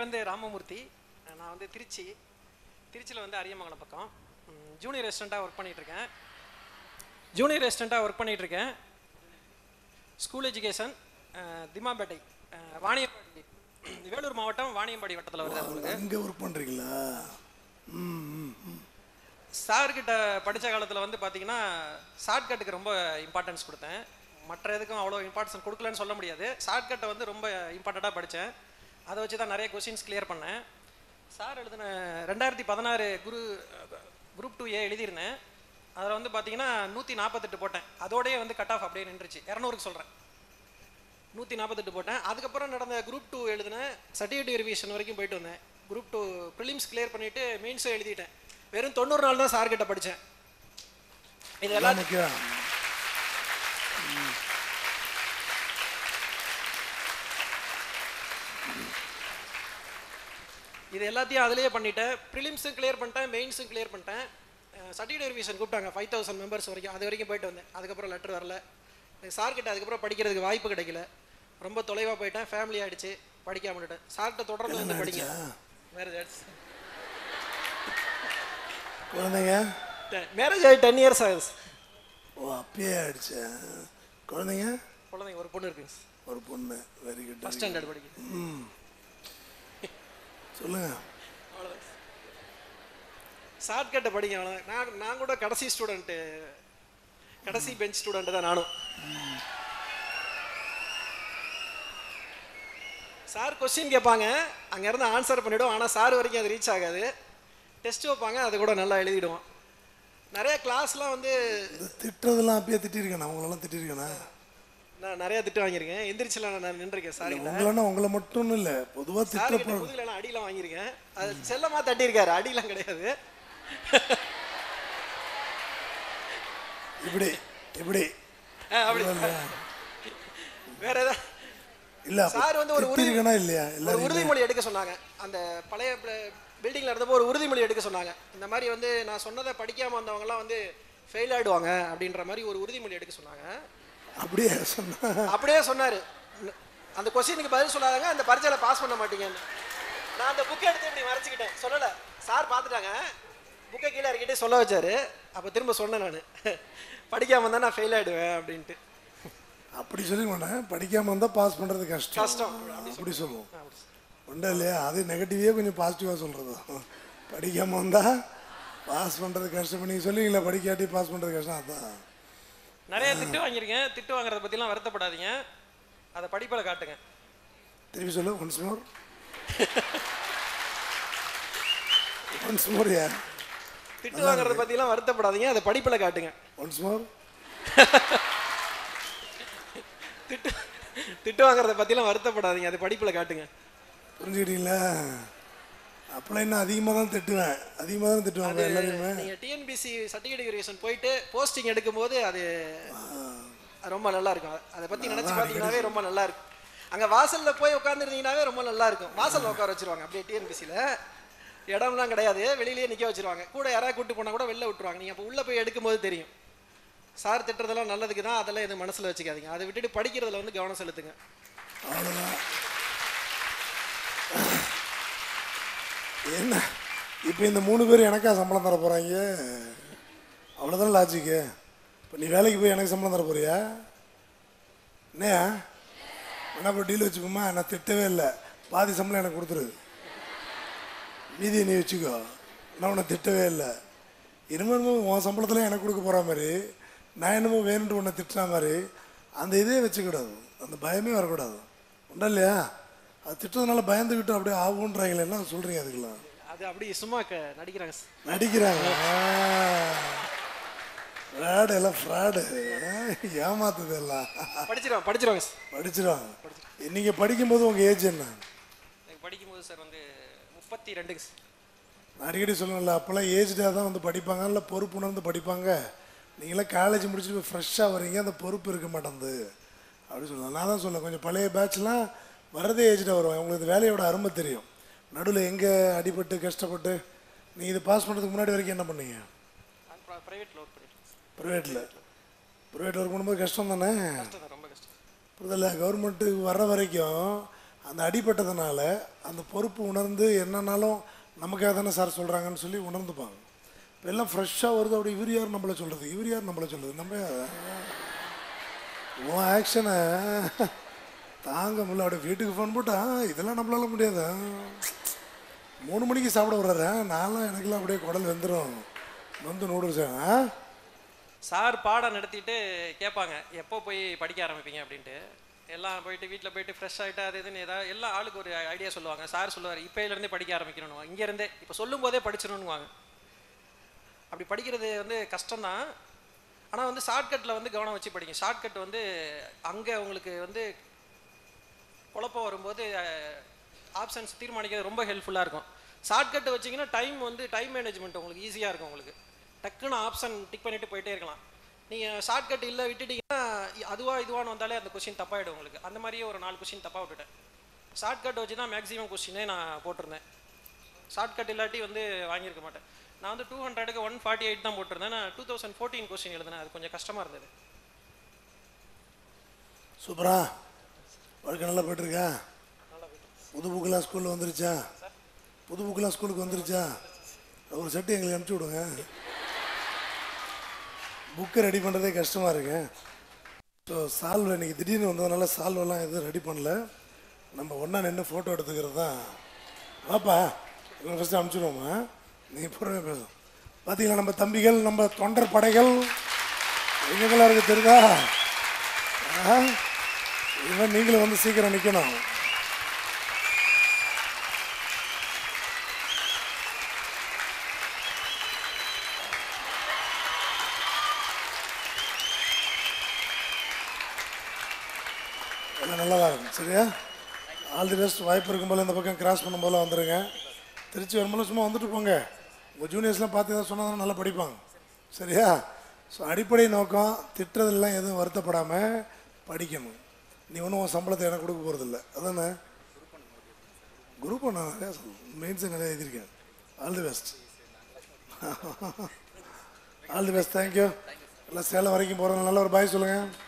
வந்து ராமமூர்த்தி நான் வந்து திருச்சி திருச்சியில் வந்து அரியமங்கலம் பக்கம் ம், ஜூனியர் ரெஸ்டண்ட்டாக ஒர்க் பண்ணிட்டு இருக்கேன் ஜூனியர் ரெஸ்டண்ட்டாக ஒர்க் பண்ணிட்டு இருக்கேன் ஸ்கூல் எஜுகேஷன் திமாம்பேட்டை அஹ், வாணியம்பாடி வேலூர் மாவட்டம் வாணியம்பாடி வட்டத்தில் வருது அது உங்களுக்கு அங்கே ஒர்க் பண்ணுறீங்களா ம் ம், ம் சார்கிட்ட படித்த காலத்தில் வந்து பார்த்தீங்கன்னா ஷார்ட்கட்டுக்கு ரொம்ப இம்பார்ட்டன்ஸ் கொடுத்தேன் மற்ற எதுக்கும் அவ்வளோ இம்பார்ட்டன்ஸ் கொடுக்கலன்னு சொல்ல முடியாது ஷார்ட்கட்டை வந்து ரொம்ப இம்பார்ட்டண்ட்டாக படித்தேன் அதை வச்சு தான் நிறைய கொஷின்ஸ் கிளியர் பண்ணேன் சார் எழுதின ரெண்டாயிரத்தி பதினாறு குரு குரூப் டூ ஏ எழுதியிருந்தேன் அதில் வந்து பார்த்தீங்கன்னா நூற்றி நாற்பத்தெட்டு போட்டேன் அதோடயே வந்து கட் ஆஃப் அப்படியே நின்றுச்சு இரநூறுக்கு சொல்கிறேன் நூற்றி நாற்பத்தெட்டு போட்டேன் அதுக்கப்புறம் நடந்த குரூப் டூ எழுதினேன் சர்டிஃபிகேட் ரிவிஷன் வரைக்கும் போயிட்டு வந்தேன் குரூப் டூ ப்ரிலிம்ஸ் கிளியர் பண்ணிவிட்டு மெயின்ஸும் எழுதிட்டேன் வெறும் தொண்ணூறு நாள் தான் சார் கிட்ட படித்தேன் இது எல்லாம் எல்லாம் முக்கியம் இது எல்லாத்தையும் அதிலேயே பண்ணிட்டேன் ப்ரிலிம்ஸும் கிளியர் பண்ணிட்டேன் மெயின்ஸும் கிளியர் பண்ணிட்டேன் சர்டிஃபிகேட் ரிவிஷன் கூப்பிட்டாங்க ஃபைவ் தௌசண்ட் மெம்பர்ஸ் வரைக்கும் அது வரைக்கும் போயிட்டு வந்தேன் அதுக்கப்புறம் லெட்டர் வரல சார் கிட்ட அதுக்கப்புறம் படிக்கிறதுக்கு வாய்ப்பு கிடைக்கல ரொம்ப தொலைவாக போயிட்டேன் ஃபேமிலி ஆயிடுச்சு படிக்காம விட்டுட்டேன் சார்கிட்ட தொடர்ந்து வந்து படிங்க மேரேஜ் குழந்தைங்க மேரேஜ் ஆகி டென் இயர்ஸ் ஆகுது ஓ அப்பயே ஆயிடுச்சு குழந்தைங்க குழந்தைங்க ஒரு பொண்ணு இருக்குங்க ஒரு பொண்ணு வெரி குட் ஃபஸ்ட் ஸ்டாண்டர்ட் படிக்குது ம் சொல்லுங்க ஷார்ட்கட்டை படிங்க அவ்வளோதான் நான் நான் கூட கடைசி ஸ்டூடெண்ட்டு கடைசி பெஞ்ச் ஸ்டூடெண்ட் தான் நானும் சார் கொஸ்டின் கேட்பாங்க அங்கேருந்து ஆன்சர் பண்ணிவிடும் ஆனால் சார் வரைக்கும் அது ரீச் ஆகாது டெஸ்ட் வைப்பாங்க அது கூட நல்லா எழுதிடுவோம் நிறைய கிளாஸ்லாம் வந்து இந்த திட்டுறதெல்லாம் அப்பயே திட்டிருக்கேன் உங்களெல்லாம் திட்டிருக்கேனா நான் நிறைய திட்டு வாங்கியிருக்கேன் எந்திரிச்சுலாம் நான் நின்றுருக்கேன் சார் உங்களன்னா உங்களை மட்டும் இல்லை பொதுவாக சார் திட்ட கிட்ட முதுகுலாம் அடிலாம் வாங்கியிருக்கேன் அது செல்லமாக தட்டியிருக்காரு அடிலாம் கிடையாது இப்படி இப்படி ஆ, அப்படி வேற ஏதாவது இல்ல சார் வந்து ஒரு உறுதி திட்டிருக்கேனா இல்லையா ஒரு எல்லாரும் உறுதிமொழி எடுக்க சொன்னாங்க அந்த பழைய பில்டிங்ல இருந்தப்போ ஒரு உறுதிமொழி எடுக்க சொன்னாங்க இந்த மாதிரி வந்து நான் சொன்னதை படிக்காம வந்தவங்கலாம் வந்து ஃபெயில் ஆயிடுவாங்க அப்படின்ற மாதிரி ஒரு உறுதிமொழி எடுக்க சொன்னாங்க அப்படியே சொன்னா அப்படியே சொன்னாரு அந்த கொஸ்டினுக்கு பதில் சொல்லாதங்க அந்த பரீட்சையில பாஸ் பண்ண மாட்டீங்கன்னு நான் அந்த புக்கை எடுத்து இப்படி மறைச்சிக்கிட்டேன் சொல்லலை சார் பார்த்துட்டாங்க புக்கை கீழே இறக்கிட்டு சொல்ல வச்சாரு அப்போ திரும்ப சொன்னேன் நான் படிக்காம இருந்தால் நான் ஃபெயில் ஆயிடுவேன் அப்படின்ட்டு அப்படி சொல்லி மாட்டேன் படிக்காம இருந்தா பாஸ் பண்றது கஷ்டம் கஷ்டம். அப்படி சொல்லுவோம் உண்டா இல்லையா அது நெகட்டிவே கொஞ்சம் பாசிட்டிவாக சொல்றது படிக்காம வந்தா பாஸ் பண்றது கஷ்டம் நீங்க சொல்லுவீங்களா படிக்காட்டி பாஸ் பண்றது கஷ்டம் அதான் நிறைய திட்டு வாங்கியிருக்கேன் திட்டு வாங்குறத பற்றிலாம் வருத்தப்படாதீங்க அதை படிப்பில் காட்டுங்க திருப்பி சொல்லு ஒன்ஸ் மோர் ஒன்ஸ் மோர் யார் திட்டு வாங்குறத பற்றிலாம் வருத்தப்படாதீங்க அதை படிப்பில் காட்டுங்க ஒன்ஸ் மோர் திட்டு திட்டு வாங்குறத பற்றிலாம் வருத்தப்படாதீங்க அது படிப்பில் காட்டுங்க புரிஞ்சுக்கிட்டீங்களா அப்பெல்லாம் இன்னும் அதிகமாக தான் திட்டுவேன் அதிகமாக தான் திட்டுவாங்க எல்லாரையுமே நீங்கள் டிஎன்பிசி சர்டிஃபிகேட் வெரிஃபிகேஷன் போயிட்டு போஸ்டிங் எடுக்கும்போது அது அது ரொம்ப நல்லா இருக்கும் அதை பற்றி நினச்சி பார்த்தீங்கன்னாவே ரொம்ப நல்லா இருக்கும் அங்கே வாசலில் போய் உட்காந்துருந்தீங்கன்னாவே ரொம்ப நல்லா இருக்கும் வாசலில் உட்கார வச்சிருவாங்க அப்படியே டிஎன்பிசியில் இடம்லாம் கிடையாது வெளியிலேயே நிற்க வச்சிருவாங்க கூட யாராவது கூட்டு போனால் கூட வெளில விட்டுருவாங்க நீங்கள் அப்போ உள்ளே போய் எடுக்கும்போது தெரியும் சார் திட்டுறதெல்லாம் நல்லதுக்கு தான் அதெல்லாம் எதுவும் மனசில் வச்சுக்காதீங்க அதை விட்டுட்டு படிக்கிறதுல வந்து கவனம் செலுத்துங்க அவ்வளோதான் என்ன இப்போ இந்த மூணு பேர் எனக்கா சம்பளம் தர போகிறாங்க அவ்வளோதானே லாஜிக்கு இப்போ நீ வேலைக்கு போய் எனக்கு சம்பளம் தர போறியா என்னையா என்ன இப்போ டீல் வச்சுப்போமா நான் திட்டவே இல்லை பாதி சம்பளம் எனக்கு கொடுத்துரு மீதியை நீ வச்சுக்கோ நான் உன்னை திட்டவே இல்லை இனிமே என்னமோ உன் சம்பளத்தில் எனக்கு கொடுக்க போகிற மாதிரி நான் என்னமோ வேணுன்ட்டு உன்னை திட்டுற மாதிரி அந்த இதே வச்சுக்கூடாது அந்த பயமே வரக்கூடாது உண்டா இல்லையா அது திட்டுறதுனால பயந்துக்கிட்டு அப்படியே ஆகுன்றாங்களே என்ன சொல்கிறீங்க அதுக்கெல்லாம் அது அப்படி சும்மா க நடிக்கிறாங்க நடிக்கிறாங்க ஃப்ராடு எல்லாம் ஃப்ராடு ஏமாத்துது எல்லாம் படிச்சிருவாங்க படிச்சிருவாங்க சார் படிச்சிருவாங்க நீங்கள் படிக்கும்போது உங்கள் ஏஜ் என்ன எனக்கு படிக்கும்போது சார் வந்து முப்பத்தி ரெண்டுங்க சார் நான் அடிக்கடி சொல்லணும்ல அப்போல்லாம் ஏஜ்டாக தான் வந்து படிப்பாங்க இல்லை பொறுப்பு உணர்ந்து படிப்பாங்க நீங்களாம் காலேஜ் முடிச்சுட்டு போய் ஃப்ரெஷ்ஷாக வரீங்க அந்த பொறுப்பு இருக்க மாட்டேங்குது அப்படி சொல்லுவேன் நான் தான் சொல்லுவேன் கொஞ்சம் பழைய பேட்ச்லாம் வரதே ஏஜ்டாக வருவாங்க உங்களுக்கு வேலையோட அருமை தெரியும் நடுவில் எங்கே அடிபட்டு கஷ்டப்பட்டு நீங்கள் இது பாஸ் பண்ணுறதுக்கு முன்னாடி வரைக்கும் என்ன பண்ணீங்க ப்ரைவேட்டில் ஒர்க் பண்ணிட்டு இருக்கேன் ப்ரைவேட்டில் ப்ரைவேட் ஒர்க் பண்ணும்போது கஷ்டம் தானே கஷ்டம் தான் ரொம்ப கஷ்டம் புரிதல கவர்மெண்ட்டு வர்ற வரைக்கும் அந்த அடிபட்டதுனால அந்த பொறுப்பு உணர்ந்து என்னன்னாலும் நமக்காக தானே சார் சொல்கிறாங்கன்னு சொல்லி உணர்ந்துப்பாங்க இப்போ எல்லாம் ஃப்ரெஷ்ஷாக வருது அப்படி இவர் யார் நம்மளை சொல்கிறது இவர் யார் நம்மளை சொல்கிறது நம்ம யார்? உன் ஆக்ஷனை தாங்க முடியல அப்படியே வீட்டுக்கு ஃபோன் போட்டா இதெல்லாம் நம்மளால முடியாது மூணு மணிக்கு சாப்பிட விட்றாரு நான்லாம் எனக்கெல்லாம் அப்படியே குடல் வெந்துடும் வந்து நூடுல்ஸ் ஆ சார் பாடம் நடத்திட்டு கேட்பாங்க எப்போ போய் படிக்க ஆரம்பிப்பீங்க அப்படின்ட்டு எல்லாம் போயிட்டு வீட்டில் போயிட்டு ஃப்ரெஷ் ஆகிட்டு அது இதுன்னு ஏதாவது எல்லா ஆளுக்கு ஒரு ஐடியா சொல்லுவாங்க சார் சொல்லுவார் இப்போலேருந்தே படிக்க ஆரம்பிக்கணும் இங்கேருந்தே இப்போ சொல்லும் போதே படிச்சிடணுங்குவாங்க அப்படி படிக்கிறது வந்து கஷ்டம்தான் ஆனால் வந்து ஷார்ட்கட்டில் வந்து கவனம் வச்சு படிங்க ஷார்ட்கட் வந்து அங்கே உங்களுக்கு வந்து குழப்பம் வரும்போது ஆப்ஷன்ஸ் தீர்மானிக்கிறது ரொம்ப ஹெல்ப்ஃபுல்லாக இருக்கும் ஷார்ட்கட் வச்சிங்கன்னா டைம் வந்து டைம் மேனேஜ்மெண்ட் உங்களுக்கு ஈஸியாக இருக்கும் உங்களுக்கு டக்குன்னு ஆப்ஷன் டிக் பண்ணிட்டு போயிட்டே இருக்கலாம் நீங்கள் ஷார்ட்கட் இல்லை விட்டுட்டீங்கன்னா இ- அதுவா இதுவான்னு வந்தாலே அந்த கொஸ்டின் தப்பாயிடும் உங்களுக்கு அந்த மாதிரியே ஒரு நாலு கொஸ்டின் தப்பாக விட்டுட்டேன் ஷார்ட்கட் வச்சு தான் மேக்ஸிமம் கொஸ்டினே நான் போட்டிருந்தேன் ஷார்ட்கட் இல்லாட்டி வந்து வாங்கியிருக்க மாட்டேன் நான் வந்து டூ ஹண்ட்ரடுக்கு ஒன் ஃபார்ட்டி எயிட் தான் போட்டிருந்தேன் நான் டூ தௌசண்ட் ஃபோர்டீன் கொஸ்டின் எழுதினேன் அது கொஞ்சம் கஷ்டமாக இருந்தது சூப்பரா வாழ்க்கை நல்லா போயிட்டுருக்கா புது புக்கெல்லாம் ஸ்கூலில் வந்துருச்சா புது புக்கெல்லாம் ஸ்கூலுக்கு வந்துருச்சா ஒரு செட்டு எங்களுக்கு அனுப்பிச்சி விடுங்க புக்கை ரெடி பண்ணுறதே கஷ்டமாக இருக்கு ஸோ சால்வ் இன்னைக்கு திடீர்னு வந்ததுனால சால்வெல்லாம் எதுவும் ரெடி பண்ணல நம்ம ஒன்றா நின்று ஃபோட்டோ எடுத்துக்கிறது தான் வாப்பா இவங்க ஃபஸ்ட்டு அனுப்பிச்சிடுவோமா நீங்கள் பொறுமையாக பேசும் பார்த்தீங்களா நம்ம தம்பிகள் நம்ம தொண்டர் படைகள் எங்கெங்கெல்லாம் இருக்கு தெரியுதா ஆ? இவன் நீங்களும் வந்து சீக்கிரம் நிற்கணும் எல்லாம் நல்லா தான் இருக்கும் சரியா ஆல் தி பெஸ்ட் வாய்ப்பு இருக்கும் போல இந்த பக்கம் கிராஸ் பண்ணும் போல வந்துடுங்க திருச்சி வரும்போது சும்மா வந்துட்டு போங்க உங்கள் ஜூனியர்ஸ்லாம் பார்த்து ஏதாவது சொன்னால் நல்லா படிப்பாங்க சரியா ஸோ அடிப்படை நோக்கம் திட்டுறதெல்லாம் எதுவும் வருத்தப்படாமல் படிக்கணும் நீ ஒன்றும் உன் சம்பளத்தை எனக்கு கொடுக்க போகிறதில்ல அதானே குரூப் நான் நிறையா மெயின்ஸை நிறையா எழுதியிருக்கேன் all the best all the best thank you எல்லாம் சேலம் வரைக்கும் போகிறோம் நல்ல ஒரு பாய் சொல்லுங்கள்